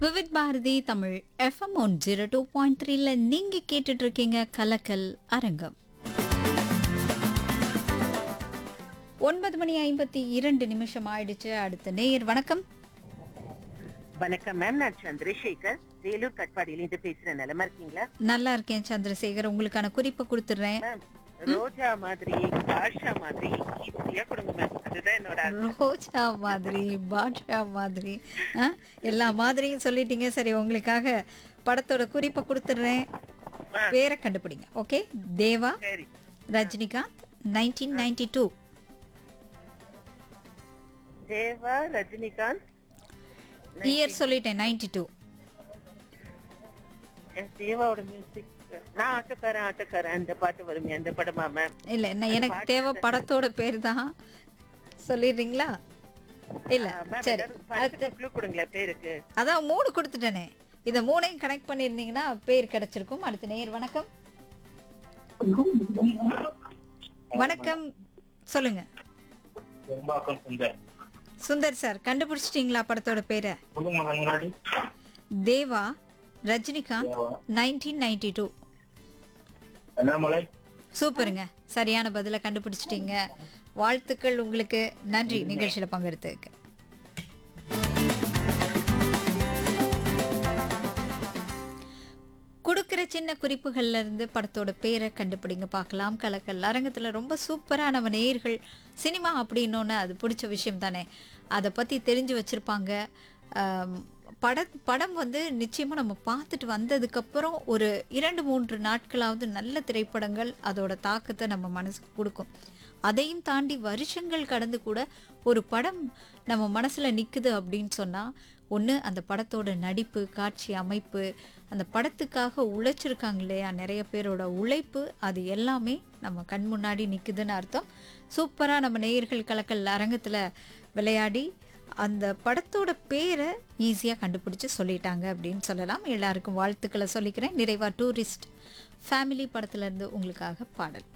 Vividh Bharati Tamil FM one zero two point த்ரீல நீங்க கேட்டுட்டு இருக்கீங்க கலக்கல் அரங்கம் ஒன்பது மணி ஐம்பத்தி இரண்டு நிமிஷம் ஆயிடுச்சு அடுத்த நேயர் வணக்கம் வணக்கம் மேம் நான் சந்திரசேகர் வேலூர் கட்பாடியிலிருந்து பேசுறேன் நிலமா இருக்கீங்களா நல்லா இருக்கேன் சந்திரசேகர் உங்களுக்கான குறிப்பை கொடுத்துடுறேன் மேம் ரோஜா மாதிரி ஆஷா மாதிரி ஈஸியா கொடுங்க மேம் அதுதான் என்னோட ஆசை. ரோஜா மாதிரி பாட்ஷா மாதிரி ஆ, எல்லா மாதிரியும் சொல்லிட்டீங்க சரி உங்களுக்காக படத்தோட குறிப்பை கொடுத்துடுறேன் ஆ, பேரை கண்டுபிடிங்க ஓகே தேவா சரி Rajinikanth nineteen ninety two Deva Rajinikanth year சொல்லிட்டேன் நைன்டி டூ என் தேவாவோட மியூசிக் நான் ஆட்டக்காரன் ஆட்டக்காரன் அந்த பாட்டு வருமே அந்த படமா மேம் இல்ல என்ன எனக்கு தேவை படத்தோட பேர் தான் சொல்லிடுறீங்களா இல்ல சரி அடுத்து க்ளூ கொடுங்களேன் பேருக்கு அதான் மூணு கொடுத்துட்டேனே இத மூணையும் கனெக்ட் பண்ணியிருந்தீங்கன்னா பேர் கிடைச்சிருக்கும் அடுத்த நேயர் வணக்கம் வணக்கம் சொல்லுங்க பெரும்பாக்கம் சுந்தர் சுந்தர் சார் கண்டுபிடிச்சிட்டீங்களா படத்தோட பேரை சொல்லுங்க முன்னாடி Deva Rajinikanth nineteen ninety two Annamalai சூப்பருங்க சரியான பதிலை கண்டுபிடிச்சிட்டீங்க வாழ்த்துக்கள் உங்களுக்கு நன்றி நிகழ்ச்சியில பங்கெடுத்ததுக்கு கொடுக்குற சின்ன குறிப்புகள்ல இருந்து படத்தோட பேரை கண்டுபிடிங்க பார்க்கலாம் கலக்கல் அரங்கத்துல ரொம்ப சூப்பரா நம்ம நேயர்கள் சினிமா அப்படின்னோன்னு அது பிடிச்ச விஷயம் தானே அதை பத்தி தெரிஞ்சு வச்சிருப்பாங்க ஆம், பட படம் வந்து நிச்சயமா நம்ம பார்த்துட்டு வந்ததுக்கப்புறம் ஒரு இரண்டு மூன்று நாட்களாவது நல்ல திரைப்படங்கள் அதோட தாக்கத்தை நம்ம மனசுக்கு கொடுக்கும் அதையும் தாண்டி வருஷங்கள் கடந்து கூட ஒரு படம் நம்ம மனசுல நிக்குது அப்படின்னு சொன்னா ஒன்று அந்த படத்தோட நடிப்பு காட்சி அமைப்பு அந்த படத்துக்காக உழைச்சிருக்காங்க இல்லையா நிறைய பேரோட உழைப்பு அது எல்லாமே நம்ம கண் முன்னாடி நிக்குதுன்னு அர்த்தம் சூப்பராக நம்ம நேயர்கள் கலக்கல் அரங்கத்தில் விளையாடி அந்த படத்தோட பேரை ஈஸியாக கண்டுபிடிச்சு சொல்லிட்டாங்க அப்படின்னு சொல்லலாம் எல்லாருக்கும் வாழ்த்துக்களை சொல்லிக்கிறேன் நிறைவா டூரிஸ்ட் ஃபேமிலி படத்துல இருந்து உங்களுக்காக பாடல்